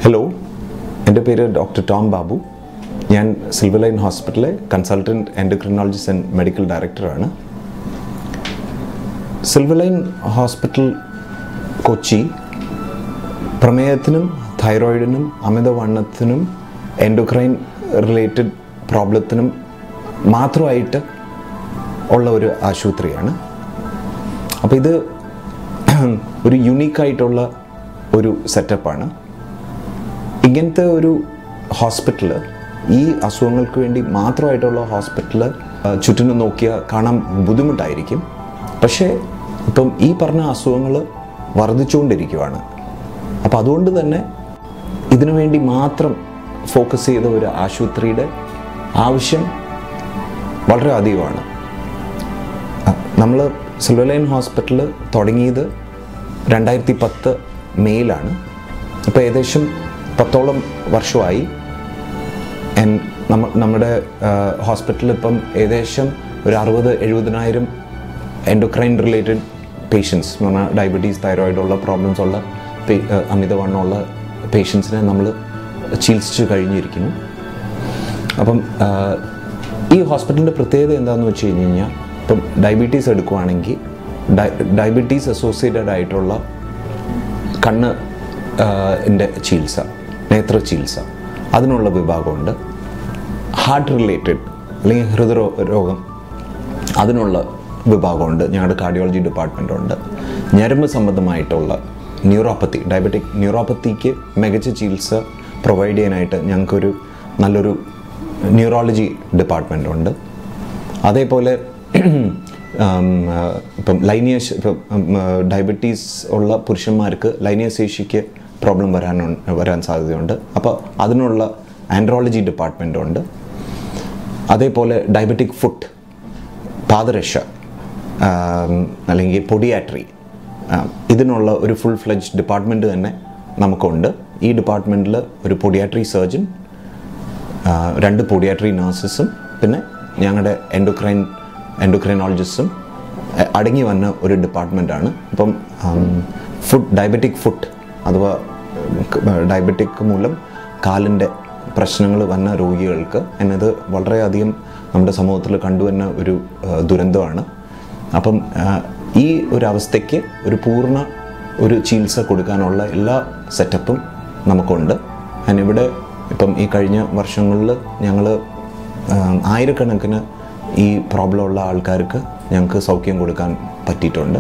hello എൻ്റെ പേര് doctor Tom Babu ഞാൻ സിൽവർ ലൈൻ ഹോസ്പിറ്റലിലെ കൺസൾട്ടൻറ്റ് എൻഡോക്രിനോളജിസ്റ്റ് ആൻഡ് മെഡിക്കൽ ഡയറക്ടറാണ് സിൽവർ ലൈൻ ഹോസ്പിറ്റൽ കൊച്ചി പ്രമേഹത്തിനും തൈറോയിഡിനും അമിതവണ്ണത്തിനും എൻഡോക്രൈൻ റിലേറ്റഡ് പ്രോബ്ലത്തിനും മാത്രമായിട്ട് ഉള്ള ഒരു ആശുപത്രിയാണ് അപ്പോൾ ഇത് ഒരു യുണീക്കായിട്ടുള്ള ഒരു സെറ്റപ്പാണ് ഇങ്ങനത്തെ ഒരു ഹോസ്പിറ്റൽ ഈ അസുഖങ്ങൾക്ക് വേണ്ടി മാത്രമായിട്ടുള്ള ഹോസ്പിറ്റൽ ചുറ്റിനും നോക്കിയാൽ കാണാൻ ബുദ്ധിമുട്ടായിരിക്കും പക്ഷേ ഇപ്പം ഈ പറഞ്ഞ അസുഖങ്ങൾ വർദ്ധിച്ചുകൊണ്ടിരിക്കുവാണ് അപ്പോൾ അതുകൊണ്ട് തന്നെ ഇതിനു വേണ്ടി മാത്രം ഫോക്കസ് ചെയ്ത ഒരു ആശുപത്രിയുടെ ആവശ്യം വളരെ അധികമാണ് നമ്മൾ സിൽവർ ലൈൻ ഹോസ്പിറ്റൽ തുടങ്ങിയത് രണ്ടായിരത്തി പത്ത് മെയ്യിലാണ് ഇപ്പോൾ ഏകദേശം പത്തോളം വർഷമായി And നമ്മ നമ്മുടെ ഹോസ്പിറ്റലിൽ ഇപ്പം ഏകദേശം ഒരു അറുപത് എഴുപതിനായിരം എൻഡോക്രൈൻ റിലേറ്റഡ് പേഷ്യൻസ് എന്ന് പറഞ്ഞാൽ ഡയബറ്റീസ് തൈറോയിഡ് ഉള്ള പ്രോബ്ലംസ് ഉള്ള പേ- ആ, അമിതവണ്ണമുള്ള പേഷ്യൻസിനെ നമ്മൾ ചികിത്സിച്ച് കഴിഞ്ഞിരിക്കുന്നു അപ്പം ആ, ഈ ഹോസ്പിറ്റലിൻ്റെ പ്രത്യേകത എന്താണെന്ന് വെച്ച് കഴിഞ്ഞ് കഴിഞ്ഞാൽ ഇപ്പം ഡയബറ്റീസ് എടുക്കുവാണെങ്കിൽ ഡയബറ്റീസ് അസോസിയേറ്റഡ് ആയിട്ടുള്ള കണ്ണ് എൻ്റെ ചികിത്സ നേത്ര ചികിത്സ അതിനുള്ള വിഭാഗമുണ്ട് ഹാർട്ട് റിലേറ്റഡ് അല്ലെങ്കിൽ ഹൃദയ രോഗം അതിനുള്ള വിഭാഗമുണ്ട് ഞങ്ങളുടെ കാർഡിയോളജി ഡിപ്പാർട്ട്മെൻ്റ് ഉണ്ട് ഞരമ്പ് സംബന്ധമായിട്ടുള്ള ന്യൂറോപ്പത്തി ഡയബറ്റിക് ന്യൂറോപ്പത്തിക്ക് മികച്ച ചികിത്സ പ്രൊവൈഡ് ചെയ്യാനായിട്ട് ഞങ്ങൾക്കൊരു നല്ലൊരു ന്യൂറോളജി ഡിപ്പാർട്ട്മെൻ്റ് ഉണ്ട് അതേപോലെ ഉം, ആ, ഇപ്പം ലൈനിയ ഇപ്പം ഡയബറ്റീസ് ഉള്ള പുരുഷന്മാർക്ക് ലൈനിയശേഷിക്ക് പ്രോബ്ലം വരാൻ വരാൻ സാധ്യതയുണ്ട് അപ്പോൾ അതിനുള്ള ആൻഡ്രോളജി ഡിപ്പാർട്ട്മെൻ്റ് ഉണ്ട് അതേപോലെ ഡയബറ്റിക് ഫുഡ് പാദരക്ഷ ആം, അല്ലെങ്കിൽ പൊഡിയാട്രി ഇതിനുള്ള ഒരു ഫുൾ ഫ്ലെജ് ഡിപ്പാർട്ട്മെൻറ്റ് തന്നെ നമുക്കുണ്ട് ഈ ഡിപ്പാർട്ട്മെൻറ്റിൽ ഒരു പൊഡിയാട്രി സർജൻ ആ, രണ്ട് പൊഡിയാട്രി നഴ്സസും പിന്നെ ഞങ്ങളുടെ എൻഡോക്രൈൻ എൻഡോക്രൈനോളജിസ്റ്റും അ- അടങ്ങി വന്ന ഒരു ഡിപ്പാർട്ട്മെൻറ്റാണ് ഇപ്പം ഫുഡ് ഡയബറ്റിക് ഫുഡ് അഥവാ ഡയബറ്റിക് മൂലം കാലിൻ്റെ പ്രശ്നങ്ങൾ വന്ന രോഗികൾക്ക് എന്നത് വളരെയധികം നമ്മുടെ സമൂഹത്തിൽ കണ്ടുവരുന്ന ഒരു ആ, ദുരന്തമാണ് അപ്പം ആ, ഈ ഒരു അവസ്ഥയ്ക്ക് ഒരു പൂർണ്ണ ഒരു ചികിത്സ കൊടുക്കാനുള്ള എല്ലാ സെറ്റപ്പും നമുക്കുണ്ട് ഞാൻ ഇവിടെ ഇപ്പം ഈ കഴിഞ്ഞ വർഷങ്ങളിൽ ഞങ്ങൾ ആയിരക്കണക്കിന് ഈ പ്രോബ്ലം ഉള്ള ആൾക്കാർക്ക് ഞങ്ങൾക്ക് സൗഖ്യം കൊടുക്കാൻ പറ്റിയിട്ടുണ്ട്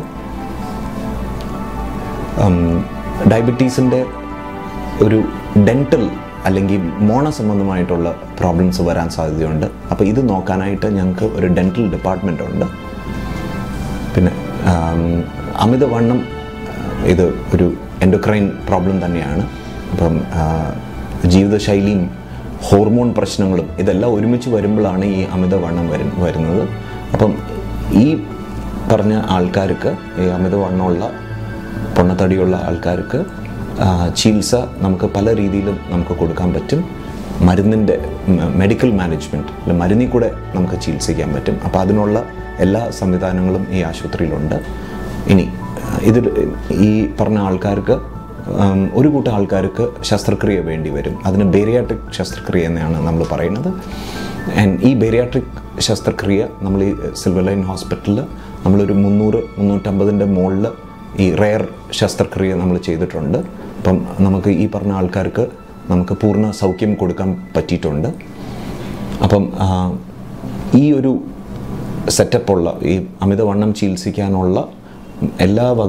ഡയബറ്റീസിൻ്റെ ഒരു ഡെൻറ്റൽ അല്ലെങ്കിൽ മോണ സംബന്ധമായിട്ടുള്ള പ്രോബ്ലംസ് വരാൻ സാധ്യതയുണ്ട് അപ്പോൾ ഇത് നോക്കാനായിട്ട് ഞങ്ങൾക്ക് ഒരു ഡെൻറ്റൽ ഡിപ്പാർട്ട്മെൻ്റ് ഉണ്ട് പിന്നെ ആം, അമിതവണ്ണം ആ, ഇത് ഒരു എൻഡോക്രൈൻ പ്രോബ്ലം തന്നെയാണ് അപ്പം ആ, ജീവിതശൈലിയും ഹോർമോൺ പ്രശ്നങ്ങളും ഇതെല്ലാം ഒരുമിച്ച് വരുമ്പോഴാണ് ഈ അമിതവണ്ണം വരു വരുന്നത് അപ്പം ഈ പറഞ്ഞ ആൾക്കാർക്ക് ഈ അമിതവണ്ണമുള്ള പൊണ്ണത്തടിയുള്ള ആൾക്കാർക്ക് ആ, ചികിത്സ നമുക്ക് പല രീതിയിലും നമുക്ക് കൊടുക്കാൻ പറ്റും മരുന്നിൻ്റെ മെഡിക്കൽ മാനേജ്മെൻറ്റ് അല്ല മരുന്നിൽ കൂടെ നമുക്ക് ചികിത്സിക്കാൻ പറ്റും അപ്പോൾ അതിനുള്ള എല്ലാ സംവിധാനങ്ങളും ഈ ആശുപത്രിയിലുണ്ട് ഇനി ഇതിൽ ഈ പറഞ്ഞ ആൾക്കാർക്ക് ഉം, ഒരു കൂട്ടം ആൾക്കാർക്ക് ശസ്ത്രക്രിയ വേണ്ടി വരും അതിന് ബേരിയാട്രിക് ശസ്ത്രക്രിയ എന്നാണ് നമ്മൾ പറയുന്നത് ആൻഡ് ഈ ബേരിയാട്രിക് ശസ്ത്രക്രിയ നമ്മൾ ഈ സിൽവർ ലൈൻ ഹോസ്പിറ്റലിൽ നമ്മളൊരു മുന്നൂറ് മുന്നൂറ്റമ്പതിൻ്റെ മുകളിൽ ഈ റെയർ ശസ്ത്രക്രിയ നമ്മൾ ചെയ്തിട്ടുണ്ട് അപ്പം നമുക്ക് ഈ പറഞ്ഞ ആൾക്കാർക്ക് നമുക്ക് പൂർണ്ണ സൗഖ്യം കൊടുക്കാൻ പറ്റിയിട്ടുണ്ട് അപ്പം ആ, ഈ ഒരു സെറ്റപ്പുള്ള ഈ അമിതവണ്ണം ചികിത്സിക്കാനുള്ള എല്ലാ വക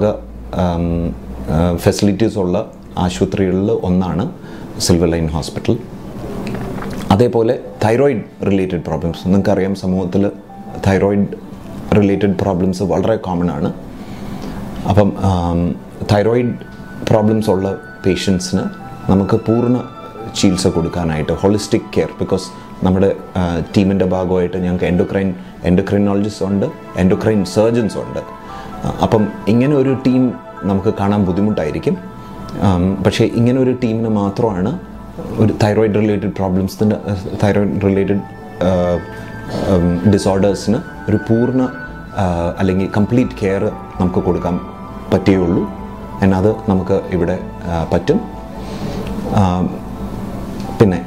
ഫെസിലിറ്റീസ് ഉള്ള ആശുപത്രികളിൽ ഒന്നാണ് സിൽവർ ലൈൻ ഹോസ്പിറ്റൽ അതേപോലെ തൈറോയിഡ് റിലേറ്റഡ് പ്രോബ്ലംസ് നിങ്ങൾക്കറിയാം സമൂഹത്തിൽ തൈറോയിഡ് റിലേറ്റഡ് പ്രോബ്ലംസ് വളരെ കോമൺ ആണ് അപ്പം തൈറോയിഡ് പ്രോബ്ലംസ് ഉള്ള പേഷ്യൻസിന് നമുക്ക് പൂർണ്ണ ചികിത്സ കൊടുക്കാനായിട്ട് ഹോളിസ്റ്റിക് കെയർ ബിക്കോസ് നമ്മുടെ ടീമിൻ്റെ ഭാഗമായിട്ട് ഞങ്ങൾക്ക് എൻഡോക്രൈൻ എൻഡോക്രൈനോളജിസ്റ്റ് ഉണ്ട് എൻഡോക്രൈൻ സർജൻസ് ഉണ്ട് ആ, അപ്പം ഇങ്ങനെ ഒരു ടീം നമുക്ക് കാണാൻ ബുദ്ധിമുട്ടായിരിക്കും ആം, പക്ഷേ ഇങ്ങനെ ഒരു ടീമിന് മാത്രമാണ് ഒരു തൈറോയിഡ് റിലേറ്റഡ് പ്രോബ്ലംസിൻ്റെ തൈറോയിഡ് റിലേറ്റഡ് ഡിസോർഡേഴ്സിന് ഒരു പൂർണ്ണ ആ, അല്ലെങ്കിൽ കംപ്ലീറ്റ് കെയർ നമുക്ക് കൊടുക്കാൻ പറ്റുകയുള്ളൂ എന്നാൽ അത് നമുക്ക് ഇവിടെ ആ, പറ്റും പിന്നെ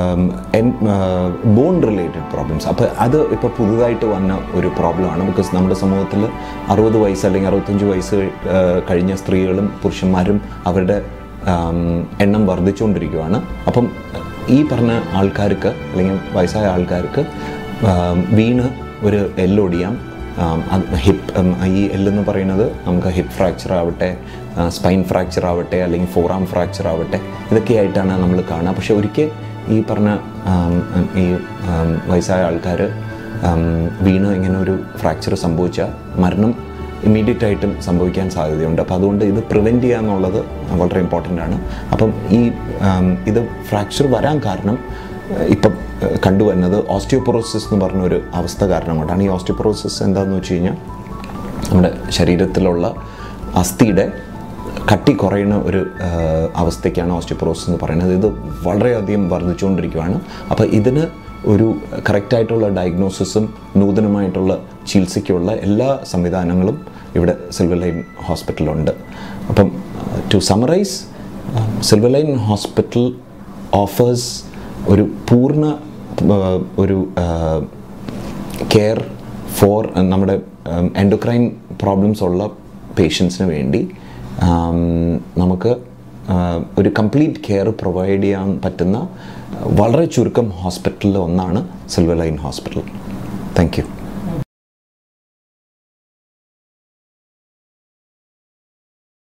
ബോൺ റിലേറ്റഡ് പ്രോബ്ലംസ് അപ്പോൾ അത് ഇപ്പോൾ പുതുതായിട്ട് വന്ന ഒരു പ്രോബ്ലമാണ് ബിക്കോസ് നമ്മുടെ സമൂഹത്തിൽ അറുപത് വയസ്സ് അല്ലെങ്കിൽ അറുപത്തഞ്ച് വയസ്സ് ആ, കഴിഞ്ഞ സ്ത്രീകളും പുരുഷന്മാരും അവരുടെ ആം, എണ്ണം വർദ്ധിച്ചുകൊണ്ടിരിക്കുകയാണ് അപ്പം ഈ പറഞ്ഞ ആൾക്കാർക്ക് അല്ലെങ്കിൽ വയസ്സായ ആൾക്കാർക്ക് ആം, വീണ് ഒരു എല്ലൊടിയാം ഹിപ്പ് ഈ എല്ലെന്ന് പറയുന്നത് നമുക്ക് ഹിപ്പ് ഫ്രാക്ചർ ആവട്ടെ സ്പൈൻ ഫ്രാക്ചർ ആവട്ടെ അല്ലെങ്കിൽ ഫോറാം ഫ്രാക്ചർ ആവട്ടെ ഇതൊക്കെയായിട്ടാണ് നമ്മൾ കാണുക പക്ഷെ ഒരിക്കൽ ഈ പറഞ്ഞ ആം, ഈ ആം, വയസ്സായ ആൾക്കാർ വീണ് ഇങ്ങനെ ഒരു ഫ്രാക്ചർ സംഭവിച്ചാൽ മരണം ഇമ്മീഡിയറ്റ് ആയിട്ടും സംഭവിക്കാൻ സാധ്യതയുണ്ട് അപ്പോൾ അതുകൊണ്ട് ഇത് പ്രിവെൻറ്റ് ചെയ്യുക എന്നുള്ളത് വളരെ ഇമ്പോർട്ടൻ്റ് ആണ് അപ്പം ഈ ആം, ഇത് ഫ്രാക്ചർ വരാൻ കാരണം ഏഹ്, ഇപ്പം ഏഹ്, കണ്ടുവരുന്നത് ഓസ്റ്റിയോപൊറോസിസ് എന്ന് പറഞ്ഞ ഒരു അവസ്ഥ കാരണം കൊണ്ടാണ് ഈ ഓസ്റ്റിയോപൊറോസിസ് എന്താണെന്ന് വെച്ച് കഴിഞ്ഞാൽ നമ്മുടെ ശരീരത്തിലുള്ള അസ്ഥിയുടെ കട്ടി കുറയുന്ന ഒരു ആഹ്, അവസ്ഥയ്ക്കാണ് ഓസ്റ്റിയോപൊറോസിസ് എന്ന് പറയുന്നത് ഇത് വളരെയധികം വർദ്ധിച്ചുകൊണ്ടിരിക്കുകയാണ് അപ്പോൾ ഇതിന് ഒരു കറക്റ്റായിട്ടുള്ള ഡയഗ്നോസിസും നൂതനമായിട്ടുള്ള ചികിത്സയ്ക്കുള്ള എല്ലാ സംവിധാനങ്ങളും ഇവിടെ സിൽവർ ലൈൻ ഹോസ്പിറ്റലുണ്ട് അപ്പം to summarize Silver Line hospital offers ഒരു പൂർണ്ണ ആഹ്, ഒരു കെയർ ഫോർ നമ്മുടെ എൻഡോക്രൈൻ പ്രോബ്ലംസ് ഉള്ള പേഷ്യൻസിന് വേണ്ടി ആം, നമുക്ക് ആ, ഒരു കംപ്ലീറ്റ് കെയർ പ്രൊവൈഡ് ചെയ്യാൻ പറ്റുന്ന വളരെ ചുരുക്കം ഹോസ്പിറ്റലിൽ ഒന്നാണ് Silver Line hospital thank U